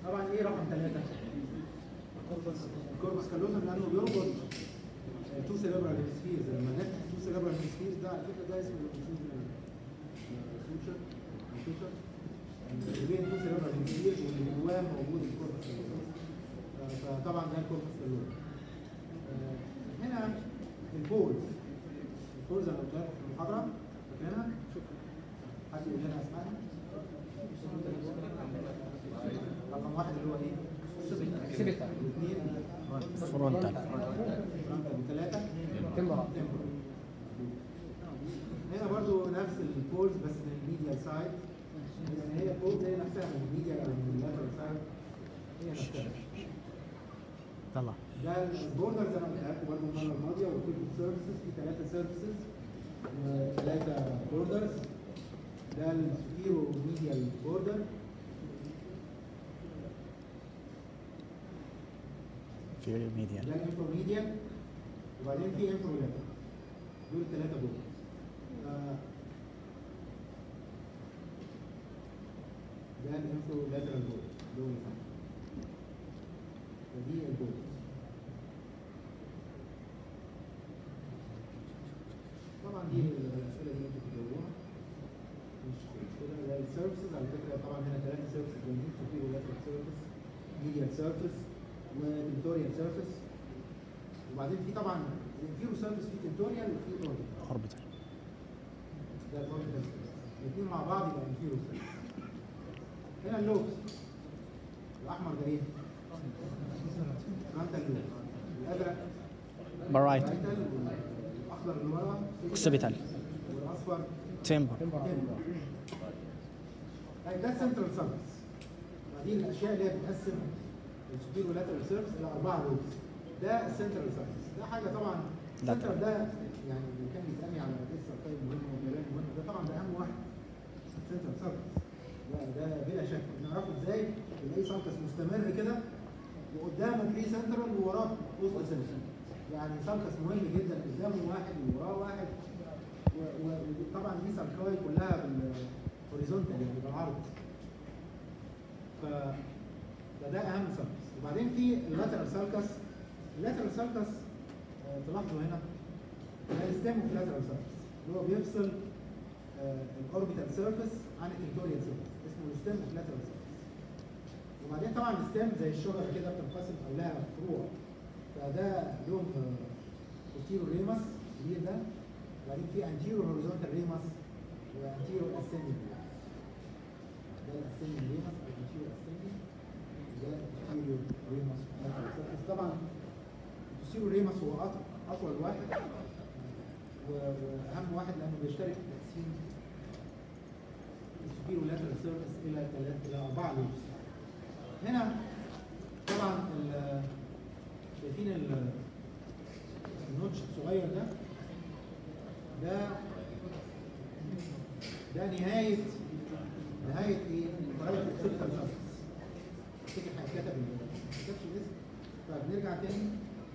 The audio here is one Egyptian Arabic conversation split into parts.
طبعا ايه رقم ثلاثة؟ الكوربس كالوزم لانه بيربط تو سيريبرال هيمسفيرز لما نفتح تو سيريبرال هيمسفيرز ده على فكره ده اسمه سوتشر سوتشر اللي بين تو سيريبرال هيمسفيرز واللي جواه موجود الكوربس كالوزم فطبعا ده الكوربس كالوزم آه، هنا البولز البولز انا قلت لكم في المحاضره فاكرينها؟ حد يقول لنا اسمائها؟ رقم واحد اللي هو ايه؟ سبتا الاثنين فرونتال رقم ثلاثة تمرة هنا برضو نفس البولز بس من الميديال سايد يعني هي البولز هي نفسها من الميديال او من اللاترال سايد هي نفسها طلع ده البوردر زي ما قلت لكم برضه المره الماضيه وكل سيرفيسز في ثلاثه سيرفيسز وثلاثه بوردرز ده السوبيرو ميديال بوردر في ميديان ده الانفروميديال وبعدين في انفرولاتر دول الثلاثه دول آه، ده الانفرولاترال بول دول اللي تحت ودي البول طبعا دي الاسئله دي انتوا بتجاوبوها مش مشكله ده السيرفيسز على فكره طبعا هنا ثلاثه سيرفيسز جايين في لاترال سيرفيس ميديال سيرفيس وتنتوريال سيرفيس وبعدين في طبعا الانفيرو سيرفيس في تنتوريال وفي اوربيتال اوربيتال ده الاوربيتال الاثنين مع بعض يبقى انفيرو سيرفيس هنا اللوبس الاحمر ده ايه؟ فرونتال لوب الازرق برايت رايتال والاخضر اللي ورا اوكسيبيتال والاصفر تيمبر طيب ده السنترال سيرفيس دي الاشياء اللي هي بتقسم السوبيرو لاترال سيرفيس الى اربعه لوبس ده السنترال سيرفيس ده حاجه طبعا السنترال ده يعني اللي كان بيسالني على لسه طيب مهم وكلام مهم ده طبعا ده اهم واحد السنترال سيرفيس ده ده بلا شك نعرفه ازاي تلاقيه سالكس مستمر كده وقدامه بري سنترال ووراه وسط سنترال يعني سالكس مهم جدا قدامه واحد ووراه واحد و- و- وطبعا دي سالكاي كلها بالهوريزونتال يعني بالعرض ف فده اهم سالكس وبعدين في اللاترال سالكس اللاترال سالكس آه، تلاحظوا هنا ده الستيم اوف لاترال سالكس اللي هو بيفصل الاوربيتال سيرفيس عن التنتوريال سيرفيس اسمه الستيم اوف لاترال سالكس وبعدين طبعا الستيم زي الشجره كده بتنقسم او لها فروع فده لهم بوستيرو ريمس كبير ده وبعدين في انتيرو هوريزونتال ريمس وانتيرو اسندنج ده الاسندنج ريمس او انتيرو اسندنج ده انتيرو ريمس بس طبعا البوستيرو ريمس هو أط- اطول واحد و- واهم واحد لانه بيشترك في تقسيم السوبيرو لاترال سيرفيس الى ثلاث الى اربعه لوبس هنا طبعا ال- شايفين ال- النوتش الصغير ده ده ده نهاية نهاية ايه؟ برايت اكسبتال سيرفيس افتكر هيتكتب ال- ما كتبش الاسم طيب نرجع تاني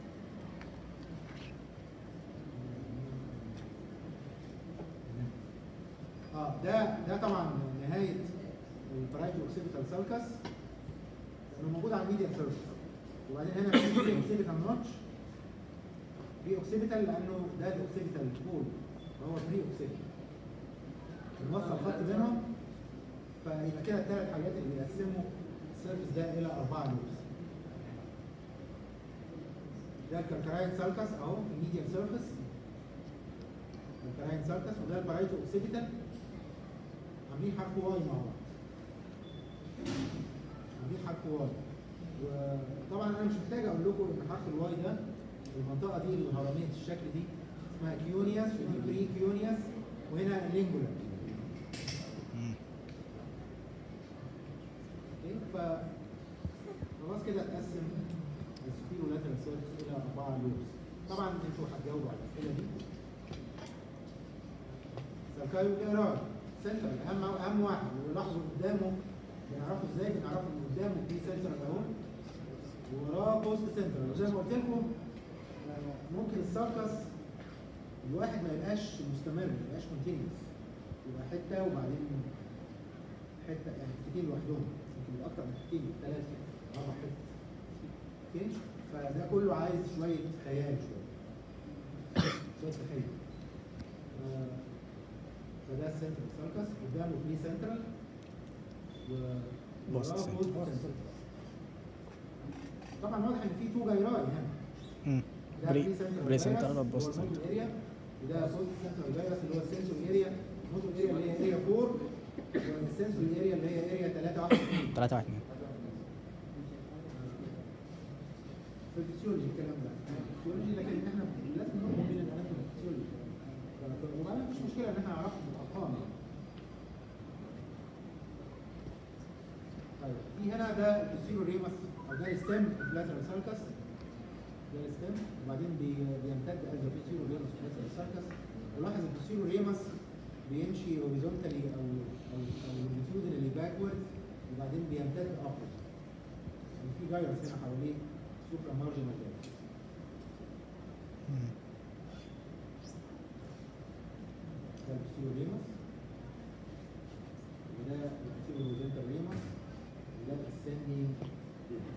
اه ده ده طبعا نهاية البرايت اوكسيبيتال سالكس لانه موجود على الميديا سيرفيس وبعدين هنا في بري اوكسيبيتال نوتش بري اوكسيبيتال لانه ده الاوكسيبيتال بول فهو بري اوكسيبيتال بنوصل خط بينهم فيبقى كده الثلاث حاجات اللي بيقسموا السيرفيس ده الى اربعه لوبس ده الكالكراين سالكس اهو في الميديال سيرفيس الكالكراين سالكس وده البرايتو اوكسيبيتال عاملين حرف واي مع بعض عاملين حرف واي وطبعا انا مش محتاج اقول لكم ان حرف الواي ده المنطقه دي الهرميه الشكل دي اسمها كيونياس ودي بري كيونياس وهنا لينجولا اوكي ف خلاص كده اتقسم السبيرو لاترال سيرفيس الى اربعه لوبس طبعا انتوا هتجاوبوا على الاسئله دي سالكايو ايرار سنترال اهم اهم واحد ولاحظوا قدامه بنعرفه ازاي بنعرفه ان قدامه في سنترال اهو ووراه بوست سنترال وزي ما قلت لكم آه، ممكن الساركس الواحد ما يبقاش مستمر ما يبقاش كونتينوس يبقى حته وبعدين حته يعني حتتين لوحدهم ممكن يبقى اكتر من حتتين ثلاث اربع حتت اوكي فده كله عايز شويه خيال شويه شويه تخيل آه، فده السنترال سالكس قدامه بري سنترال و Post وراه central. post central. طبعا واضح ان في تو جايراي هنا مم. ده بري بري سنترال بري جايرس، سنترال اللي هو وبوست الموتور سنترال اريا وده بوست سنترال جايرس اللي هو السنسور اريا الموتور اريا اللي هي اريا 4 والسنسور اريا اللي هي اريا 3 1 ثلاثة واحد اثنين في الفسيولوجي الكلام ده الفسيولوجي لكن احنا لازم نربط بين الاناتومي والفسيولوجي ف- وبعدين مفيش مشكله ان احنا نعرفهم بالارقام يعني. طيب في هنا ده الفسيولو ريمس او ده الستيم اللاترال سالكس ده الستيم وبعدين بي- بيمتد از الفسيولو ريمس اللاترال سالكس ولاحظ الفسيولو ريمس بيمشي هوريزونتالي او او او لونجيتيودنالي باكورد وبعدين بيمتد ابورد يعني في جايرس هنا حواليه سوبرا مارجنال جايرس مم. ده البسيرو ريمس وده البسيرو روزنتا ريمس وده الاسندي ريمس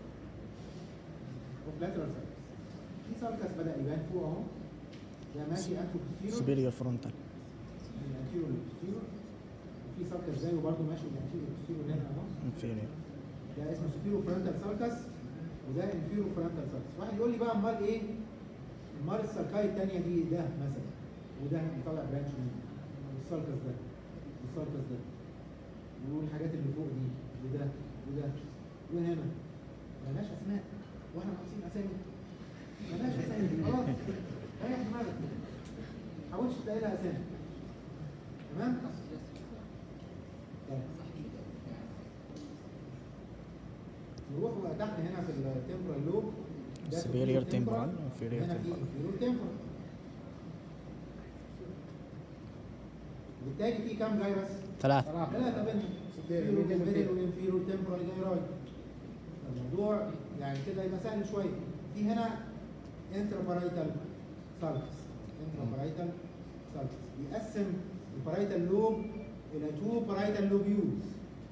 وفي لاترال سالكس في سالكس بدأ يبان فوق اهو ده ماشي انتو بسيرو superior frontal من الانتيرو للبسيرو وفي سالكس زيه برضه ماشي من الانتيرو للبسيرو هنا اهو inferior ده اسمه سوبيرو فرونتال سالكس وده انفيرو فرونتال سالكس واحد يقول لي بقى امال ايه امال السالكاي الثانيه دي ده مثلا وده بيطلع برانش منه والسالكس ده والسالكس ده والحاجات اللي فوق دي وده وده وهنا ملهاش اسماء واحنا ناقصين اسامي ملهاش اسامي خلاص ريح دماغك ما حاولش تلاقي لها اسامي تمام؟ طيب. نروح بقى تحت هنا في التمبرال لوب ده superior superior temporal inferior هنا في temporal inferior temporal بالتالي في كام جايرس؟ ثلاثة ثلاثة بينهم superior والميدل والانفيريور temporal جايراي الموضوع يعني كده يبقى سهل شوية في هنا انترابارايتال سالكس انترابارايتال سالكس بيقسم البارايتال لوب إلى تو بارايتال لوبيولز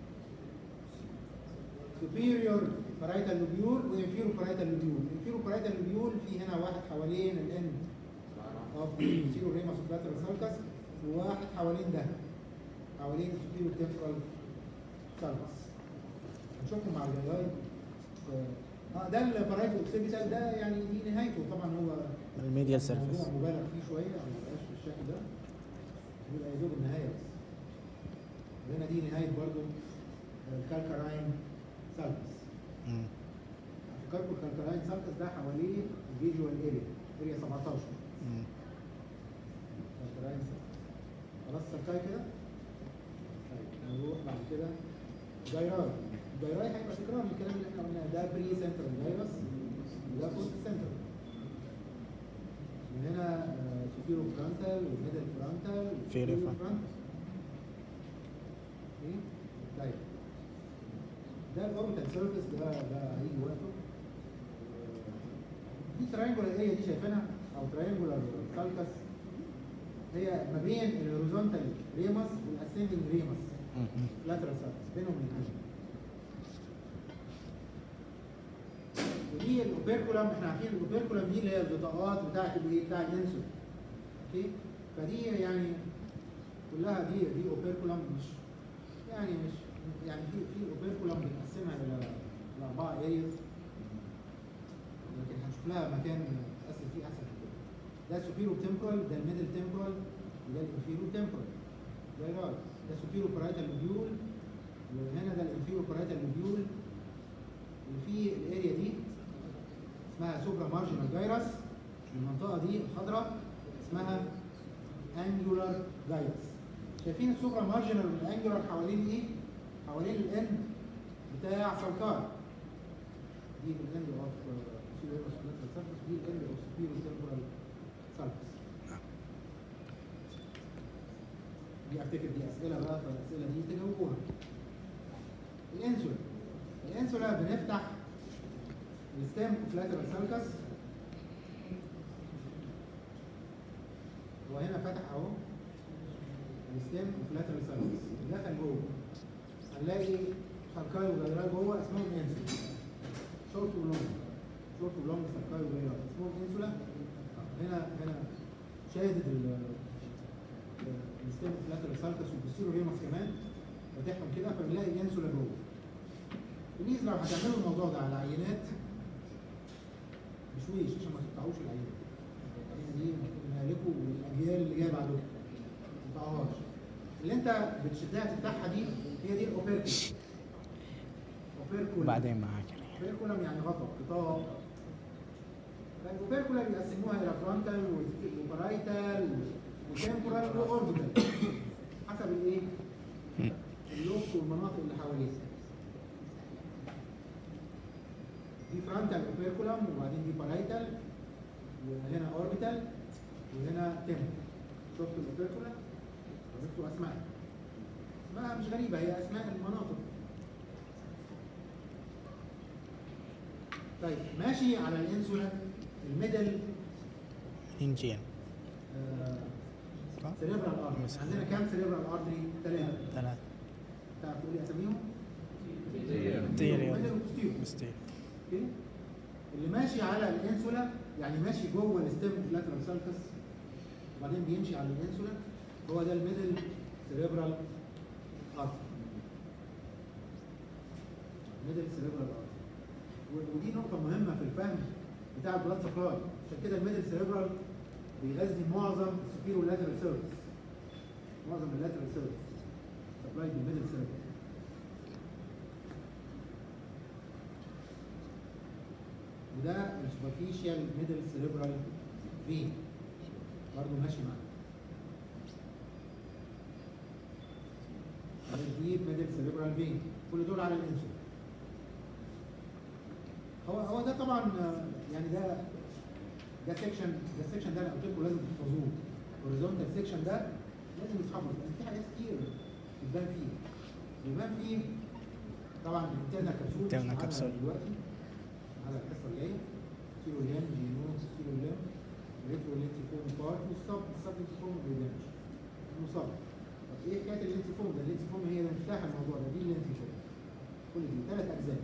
superior parietal lobule و inferior parietal lobule. inferior parietal lobule في هنا واحد حوالين ال end of the posterior ramus of lateral sulcus وواحد حوالين ده حوالين superior temporal sulcus. هنشوفهم مع الجاي اه ده البارايتو اوكسيبيتال ده يعني دي نهايته طبعا هو الميديال الموضوع سيرفيس مبالغ فيه شويه ما يبقاش بالشكل ده يبقى يدوب النهايه بس هنا دي نهايه برضو الكالكاراين سالكس فكركم الكالكاراين سالكس ده حواليه الفيجوال اريا اريا 17 كالكاراين سالكس خلاص سالكاي كده طيب نروح بعد كده جايراي جايراي هيبقى تكرار من الكلام اللي احنا قلناه ده بري سنترال جايرس وده بوست سنترال من هنا سوبيرو فرونتال وميدل فرونتال Inferior frontal. ايه طيب ده الاوربيتال سيرفيس ده ده هيجي وقته دي تراينجولار اريا دي شايفينها او تراينجولار سالكس هي ما بين الهوريزونتال ريمس والاسندنج ريمس لاترال سالكس بينهم الاثنين ودي الاوبيركولم احنا عارفين الاوبيركولم دي اللي هي البطاقات بتاعت الايه بتاع الانسولين اوكي فدي يعني كلها دي دي اوبيركولم مش يعني مش يعني في في اوبيركولم بنقسمها الى لاربعه ارياز لكن هنشوف لها مكان نقسم فيه احسن من كده ده سوبيرو تمبرال ده الميدل تمبرال وده الانفيرو تمبرال ده رايت ده سوبيرو بارايتال لوبيول وهنا ده الانفيرو بارايتال لوبيول وفي الاريا دي اسمها سوبرا مارجنال جايرس المنطقه دي الخضراء اسمها انجولار جايرس شايفين السوبرا مارجنال والانجولار حوالين ايه؟ حوالين الاند بتاع سلكار دي الاند اوف سوبرا ماسكولار سيرفيس دي الاند اوف سوبيرو تمبرال سيرفيس دي افتكر دي اسئله بقى فالاسئله دي تجاوبوها الانسولا الانسولا بنفتح الستيم اوف لاترال سالكس وهنا فتح اهو الستيم اوف لاترال سالكس دخل جوه هنلاقي ساركاي وجايراي جوه اسمهم انسولا شورت ولونج شورت ولونج ساركاي وجايراي اسمهم انسولا آه، هنا هنا شاهد ال الستيم فلاتر سالكس والبستيرو ريمس كمان فاتحهم كده فبنلاقي الانسولا جوه بليز لو هتعملوا الموضوع ده على عينات بشويش عشان ما تقطعوش العينات العينه دي المفروض انها لكم والاجيال اللي جايه بعدكم ما تقطعوهاش اللي انت بتشدها تفتحها دي هي دي الاوبيركول اوبيركول بعدين معاك يعني. اوبيركولم يعني غطا غطاء فالاوبيركولا بيقسموها الى فرونتال وبرايتال وتمبورال واوربيتال حسب الايه؟ اللوك والمناطق اللي حواليها دي فرونتال اوبيركولم وبعدين دي بارايتال وهنا اوربيتال وهنا تمبر شفتوا الاوبيركولا؟ عرفتوا اسماء اسمها مش غريبه هي اسماء المناطق طيب ماشي على الانسولا الميدل انجين صح؟ سيريبرال ارتري مثلا. عندنا كام سيريبرال ارتري؟ ثلاثه ثلاث تعرف تقول لي اساميهم؟ تيريو ميدل وبوستيريور مستير اوكي اللي ماشي على الانسولا يعني ماشي جوه الستيم لاترال سالكس وبعدين بيمشي على الانسولا هو ده الميدل سيريبرال ارتري ميدل سيريبرال ارتري ودي نقطة مهمة في الفهم بتاع البلاد سبلاي عشان كده الميدل سيريبرال بيغذي معظم السوبيرو لاترال سيرفيس معظم اللاترال سيرفيس سبلاي بالميدل سيريبرال وده السوبرفيشال ميدل سيريبرال فين برضه ماشي معاه دي ميدل سيريبرال فين كل دول على الانسولين هو هو ده طبعا آه، يعني ده ده سيكشن ده السيكشن ده انا قلت لكم لازم تحفظوه هوريزونتال سيكشن ده لازم يتحفظ لان في حاجات كتير بتبان فيه بيبان فيه طبعا الانترنال كبسول مش internal معانا capsule. دلوقتي على الحصه الجايه كيلو ليان جينو كيلو ليان ريترو لينتيفورم بارت والسب السب لينتيفورم بريدنش مصاب طب ايه حكايه اللينتيفورم ده اللينتيفورم هي اللي مفتاح الموضوع ده دي اللينتيفورم كل دي ثلاث اجزاء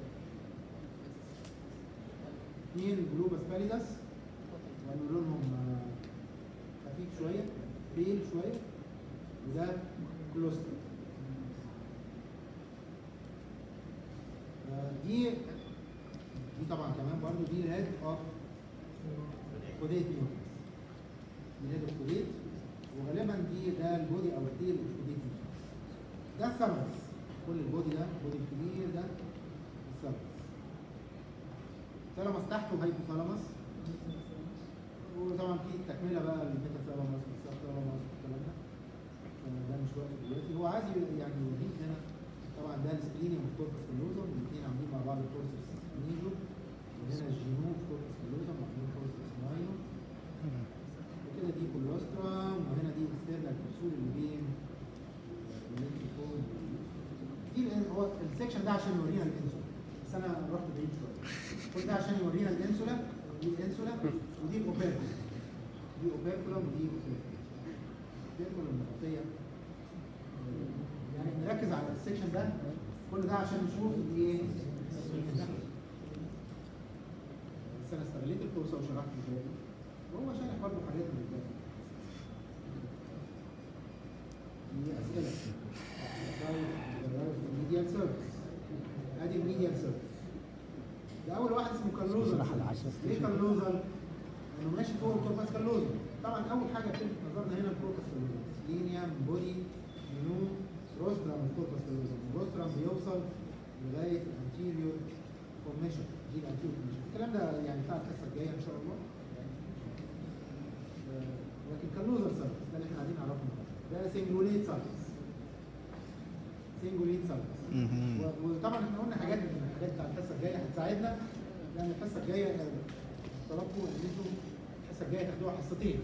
اثنين جلوبس باليدس لأنه لونهم آه، خفيف شوية بيل شوية وده كلوستر آه، دي دي طبعا كمان برضو دي الهيد اوف كوديت نيوكليس دي الهيد اوف كوديت وغالبا دي ده البودي او التيل اوف كوديت نيوكليس ده الثالمس كل البودي ده البودي الكبير ده الثالمس ثالمس تحته هايبوثالامس وطبعا في تكمله بقى للميتا ثالامس والسب ثالامس والكلام ده آه، ده مش وقت دلوقتي هو عايز يعني يوريك هنا طبعا ده السبلينيوم والكوربس كالوزم الاثنين عاملين مع بعض الكورسس نيجو وهنا الجينوم كوربس كالوزم وعاملين كورسس ماينو وكده دي كولوسترام وهنا دي اكسترنال كبسول اللي بين الليمفوفود. دي الان- هو السكشن ده عشان يورينا الانسولا بس انا رحت بعيد شويه كل ده عشان يورينا الانسولا دي الانسولا ودي الاوبيركولا دي اوبيركولا ودي اوبيركولا اوبيركولا المغطيه يعني نركز على السكشن ده كل ده عشان نشوف دي ايه بس انا استغليت الفرصه وشرحت ازاي وهو شارح برضه حاجات من الباقي دي اسئله الميديال سيرفيس ادي الميديال سيرفيس ده اول واحد اسمه كالوزر اشرح العشرة ليه كالوزر؟ لانه ماشي فوق الكوربس كالوزر طبعا اول حاجه بتلفت نظرنا هنا الكوربس كالوزر لينيا بودي جنو روسترام الكوربس كالوزر الروسترام بيوصل لغايه الانتيريور فورميشن دي الانتيريور فورميشن الكلام ده يعني بتاع الحصه الجايه ان شاء الله آه، لكن كالوزر سيرفيس ده اللي احنا قاعدين نعرفه النهارده ده سنجوليت سيرفيس سنجوليت سيرفيس مهم. و- وطبعا احنا قلنا حاجات من الحاجات بتاع الحصه الجايه هتساعدنا لان الحصه الجايه طلبكم ان انتوا الحصه الجايه تاخدوها حصتين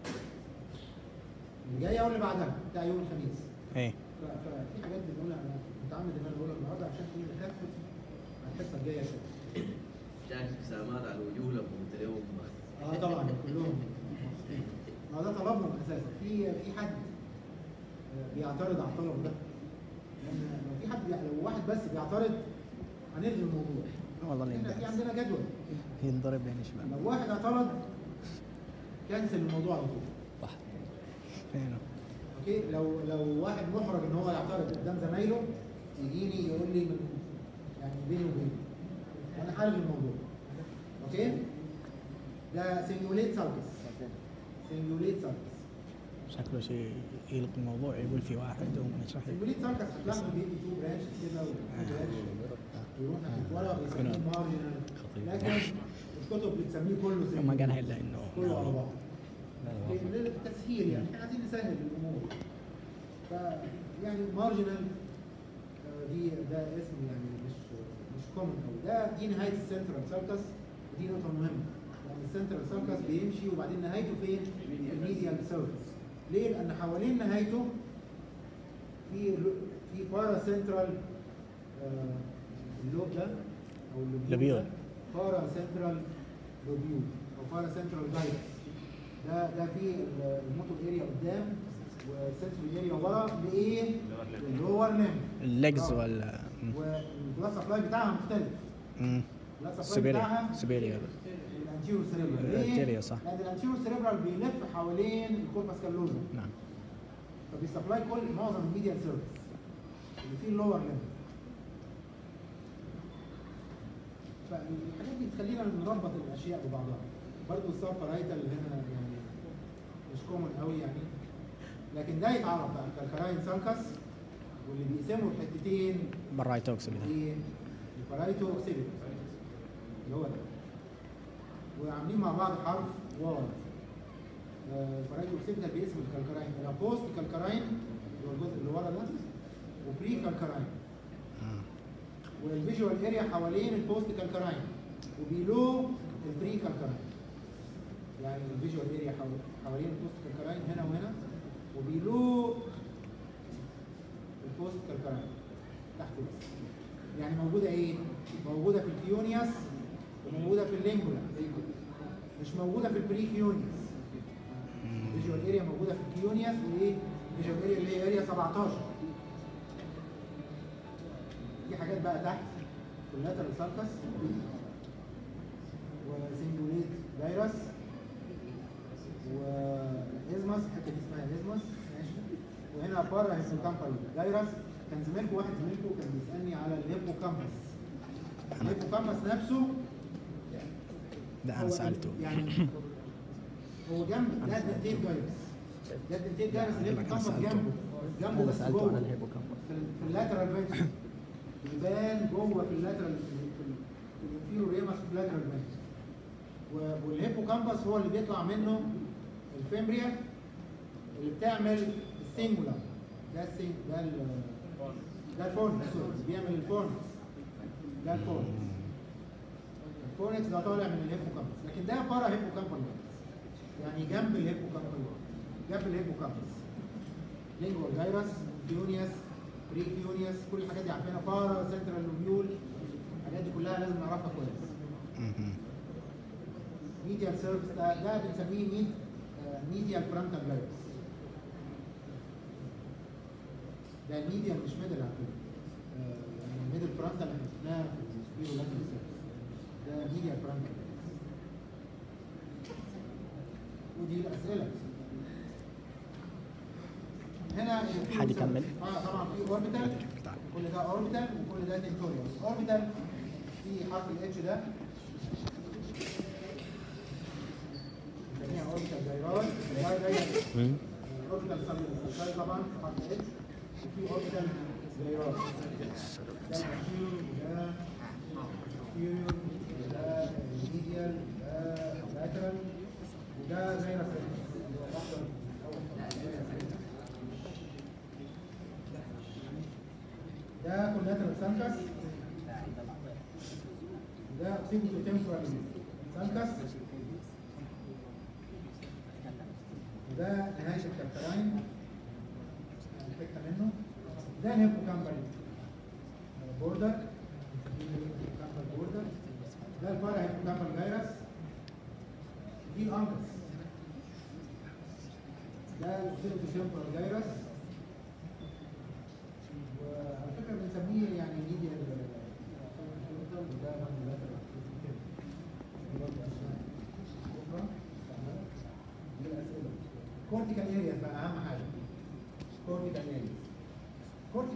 اللي جايه واللي بعدها بتاع يوم الخميس ايه ف- ففي حاجات بنقولها انا متعمد ان انا اقولها النهارده عشان ايه نخفف على الحصه الجايه شويه شايف ابتسامات على الوجوه لما قلت لهم اه طبعا كلهم مبسوطين ما ده طلبهم اساسا في في حد آه، بيعترض على الطلب ده لان لو في حد بيعترض لو واحد بس بيعترض هنلغي الموضوع والله اللي احنا في ينبعث. عندنا جدول ينضرب بين شباب لو واحد اعترض كنسل الموضوع على طول صح فينه اوكي لو لو واحد محرج ان هو يعترض قدام زمايله يجيني يقول لي من يعني بيني وبينه وانا هلغي الموضوع اوكي ده سيميوليت سيركس سيميوليت سيركس شكله شيء يلقي الموضوع يقول في واحد ومشرح سيميوليت سيركس هتلاحظوا بيدي تو برانش كده و يروح ناحيه ورا بيسموه مارجنال لكن الكتب بتسميه كله ما قالها سيميوليت الا انه كله على بعض للتسهيل يعني احنا عايزين نسهل الامور ف يعني مارجنال دي ده اسم يعني مش مش كومن قوي ده دي نهايه السنترال سيركس ودي نقطه مهمه يعني السنترال سيركس بيمشي وبعدين نهايته فين؟ في الميديال سيرفيس ليه؟ لان حوالين نهايته في في بارا سنترال اللوب ده او لوبيول. بارا سنترال لوبيول او بارا سنترال دايركس ده ده في الموتور اريا قدام والسنسوري اريا ورا لايه؟ اللور ليم الليجز ولا والبلاد سبلاي بتاعها مختلف مم. البلاد سبلاي سبيريا بتاعها سبيريا الانتيرو سيريبرال الانتيريور صح. لان الانتيرو سيريبرال بيلف حوالين الكوربس كالوزا نعم فبيسبلاي كل معظم الميديال سيرفيس اللي فيه اللور ليم فالحاجات دي تخلينا نربط الاشياء ببعضها برضه السب بارايتال اللي هنا يعني مش كومن قوي يعني لكن ده يتعرف بقى الكالكراين سانكس واللي بيقسموا الحتتين برايتوكس ده ايه البارايتو اوكسيبيت اللي هو ده وعاملين مع بعض حرف واو البارايتو اوكسيبيت بيقسم الكالكراين الى بوست كالكراين اللي هو الجزء اللي ورا ده وبري كالكراين آه. والفيجوال اريا حوالين البوست كالكراين وبيلو البري كالكراين يعني الفيجوال اريا حوالين البوست كالكراين هنا وهنا وبيلو البوست كالكراين تحت بس يعني موجوده ايه؟ موجوده في الكيونياس وموجوده في اللينجولا مش موجوده في البري كيونياس الفيجوال اريا موجوده في الكيونياس وايه؟ الفيجوال اريا اللي هي اريا 17 دي حاجات بقى تحت كولاترال ساركس وسنجوليت دايرس وازمس الحته دي اسمها ازمس ماشي وهنا بره هيسوكامبال دايرس كان زميلكم واحد زميلكم كان بيسالني على الهيبوكامبس الهيبوكامبس نفسه ده هو انا سالته يعني هو جنب ده دنتين دايرس ده دنتين دايرس الهيبوكامبس سألته. جنبه جنبه انا بس سالته جوه عن الهيبوكامبس في ال- في اللاترال فينتر يبان جوه في اللاترال في ال- في الانفيرو ريمس في اللاترال فينتر والهيبوكامبس هو اللي بيطلع منه الفيمبريا اللي بتعمل السينجولار ده السين ده ال ده الفورنكس سوري، بيعمل الفورنكس ده الفورنكس الفورنكس ده طالع من الهيبوكامبس لكن ده بارا هيبوكامبال يعني جنب الهيبوكامبال جنب الهيبوكامبس لينجوال جايرس كيونياس بري كيونياس كل الحاجات دي عارفينها بارا سنترال لوبيول الحاجات دي كلها لازم نعرفها كويس مهم. ميديال سيرفيس ده, ده بنسميه ميد ميديال فرونتال جايرس ده الميديال مش ميدل على فكره آه، يعني الميدل فرونتال احنا شفناها في السبيرو لاترال سيرفيس ده ميديال فرونتال ودي الاسئله هنا الفيرو حد سيرفيس. يكمل؟ اه طبعا في اوربيتال كل ده اوربيتال وكل ده تنتوريوس اوربيتال في حرف الاتش ده بنسميها اوربيتال جايرال ده جاي مم. اوربيتال سبليمنتال طبعا حرف الاتش وفي اوربيتال جايرال ده الانتيريور وده الانتيريور وده الميديال وده اللاترال وده جايرال اللي هو الاخضر ده كولاترال سانكس ده اوكسيبيتو تمبرال سانكس وده نهاية الكابتراين حتة منه ده الهيبوكامبال بوردر الهيبوكامبال بوردر ده البارا هيبوكامبال فيروس دي الانكس ده الاوكسيبيتو تمبرال فيروس وعلى فكرة بنسميه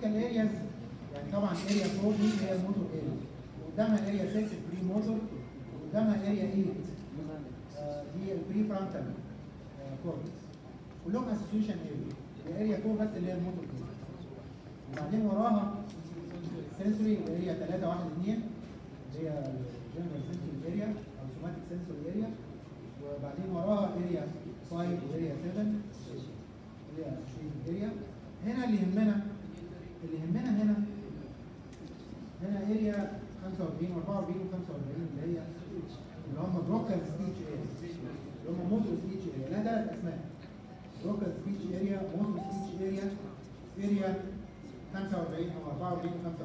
تيبيكال ارياز يعني طبعا اريا 4 دي هي الموتور اريا وقدامها اريا 6 بري موتور وقدامها اريا 8 آه، دي البري فرونتال كورتكس كلهم اسوسيشن اريا الاريا 4 بس اللي هي الموتور اريا وبعدين وراها سنسوري اريا 3 1 2 اللي هي الجنرال سنسوري اريا او سوماتيك سنسوري اريا وبعدين وراها اريا 5 واريا 7 اللي هي associated اريا هنا اللي يهمنا اللي يهمنا هنا هنا اريا 45 و44 و45 اللي هي اللي هم بروكال سبيتش اريا اللي هم موتور سبيتش اريا لها ثلاث اسماء بروكال سبيتش اريا موتور سبيتش اريا اريا 45 او 44 و45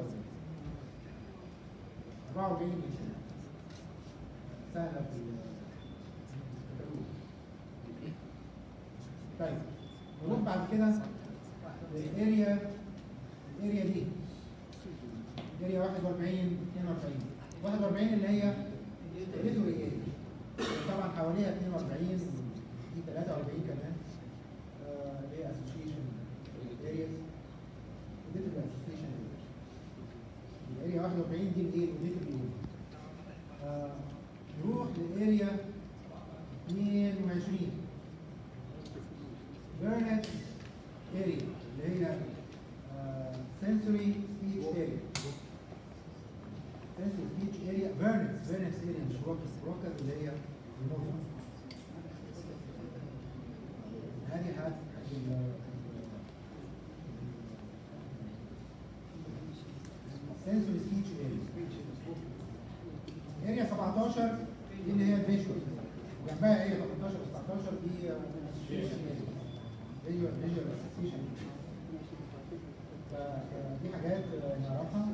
44 مش سهله في الكتالوج. طيب نروح بعد كده للاريا الاريا دي اريا 41 42 41 اللي هي تريتوري اريا طبعا حواليها 42 دي 43 كمان آه، اللي هي اسوشيشن ارياز ودي تبقى اسوشيشن الاريا 41 دي الايه ودي الايه آه، نروح للاريا 22 بيرنت اريا اللي هي سنسوري سبيتش اريا سنسوري سبيتش اريا بيرنت بيرنت اريا مش بروكس بروكس اللي هي الموتور هذه حاجة سنسوري سبيتش اريا اريا 17 دي اللي هي الفيجوال جنبها اريا 18 و 19 دي اسوشيشن فيجوال فيجوال اسوشيشن فدي حاجات نعرفها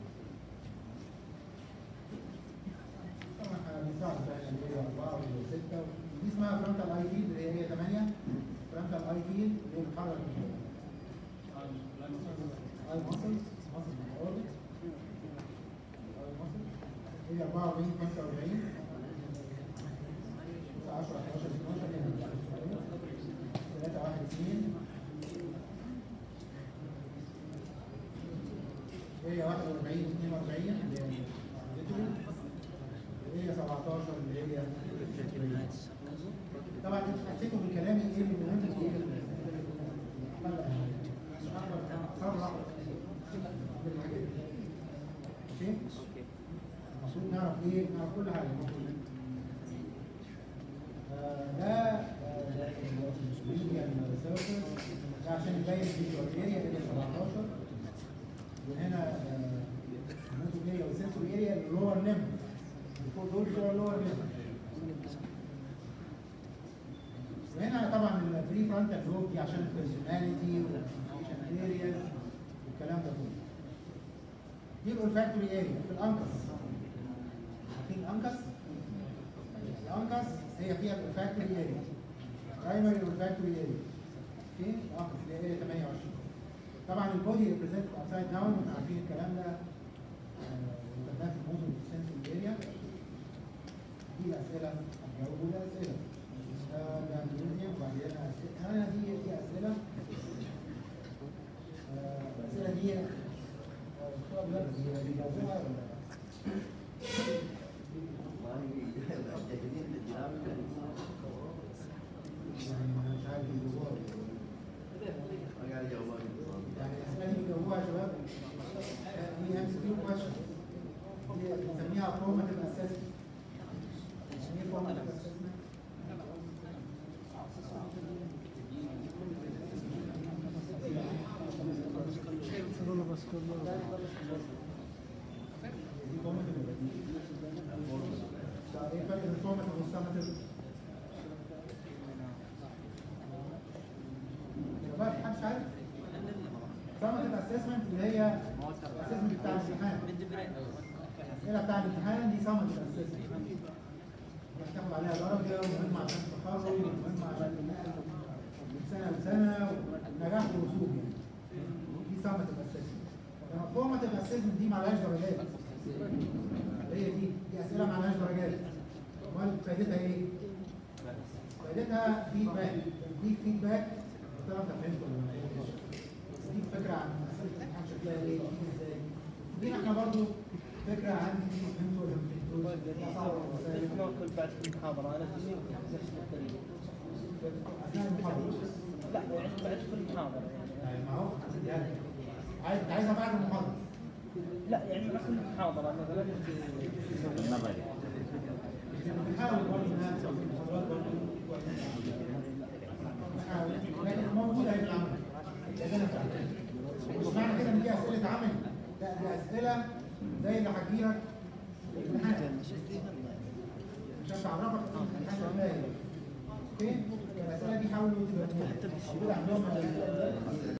طبعا هنستعرض بقى اللي هي 4 و 6 دي اسمها فرونتال اي فيلد اللي هي 8 فرونتال اي فيلد اللي هي بتحرك اي ماسلز ماسلز الاوربت اي ماسلز هي 44 45 10 11 12 3 1 2 هي 41 42 اللي هي هي 17 اللي هي طبعا انتوا حسيتوا من كلامي ايه اللي مهم وايه اللي لا لا مش هقدر اسرع بالحاجات دي. اوكي المفروض نعرف ايه نعرف كل حاجه المفروض آه، ده ميديان سيرفر ده عشان يبين فيجوال اريا اللي هي 17 وهنا موتو اريا وسنسور اريا اللور ليم فوق دول بتوع اللور ليم وهنا طبعا البري فرونتال لوب دي عشان البيرسوناليتي والكونسنتريشن ارياز والكلام ده كله دي الاولفاكتوري اريا في الانكس عارفين الانكس؟ الانكس هي فيها الاولفاكتوري اريا برايمري اولفاكتوري اريا اوكي الانكس اللي هي اريا 28 طبعا البودي ريبريزنت ابسايد داون وانتوا عارفين الكلام ده وخدناه في الموضوع السنسوري اريا دي الاسئله هتجاوبوا ده اسئله ده ده ميوزيوم وبعدين اسئله انا دي دي اسئله آه، الاسئله دي آه، الدكتور بلاد بي- بيجاوبوها ولا يعني أنا مش عارف بيجاوبوها ولا إيه. يعني الاسئله دي بيجاوبوها يا شباب دي ام سي كيو كويشن دي بنسميها فورماتيف اسسمنت يعني ايه فورماتيف اسسمنت؟ دي فورماتيف ولا دي؟ ايه الفرق بين فورماتيف والسماتيف؟ شباب محدش عارف؟ سماتيف اسسمنت اللي هي الاسسمنت بتاع الامتحان الاسئله بتاع الامتحان دي سماتيف اسسمنت هتاخد عليها درجه ومهمه عشان التخرج ومهمه عشان النقل من سنه لسنه ونجاح ورسوب يعني دي سماتيف اسسمنت لما فورماتيف اسسمنت دي معلهاش درجات هي دي دي اسئله معلهاش درجات امال فايدتها ايه؟ فايدتها فيدباك تديك فيدباك قلت لك انت فهمت ولا ما فهمتش تديك فكره عن اسئله الامتحان احنا برضو فكره عندي انتوا اللي بتدوا ناكل بعد المحاضرة أنا تجيني نفس الطريقة اثناء المحاضره لا يعني بعد كل محاضرة يعني يعني ما هو يعني عايز عايزها بعد المحاضره لا يعني مع كل محاضرة مثلا بنحاول برضه انها تبقى في المحاضرات برضه بنحاول لكن موجوده هي في العمل لازم نتعلم. مش معنى كده ان دي اسئله عمل لا دي اسئله زي اللي هتجيلك في الامتحان مش هتعرفك الامتحان ازاي اوكي الاسئله دي حاولوا تبقى موجوده عندهم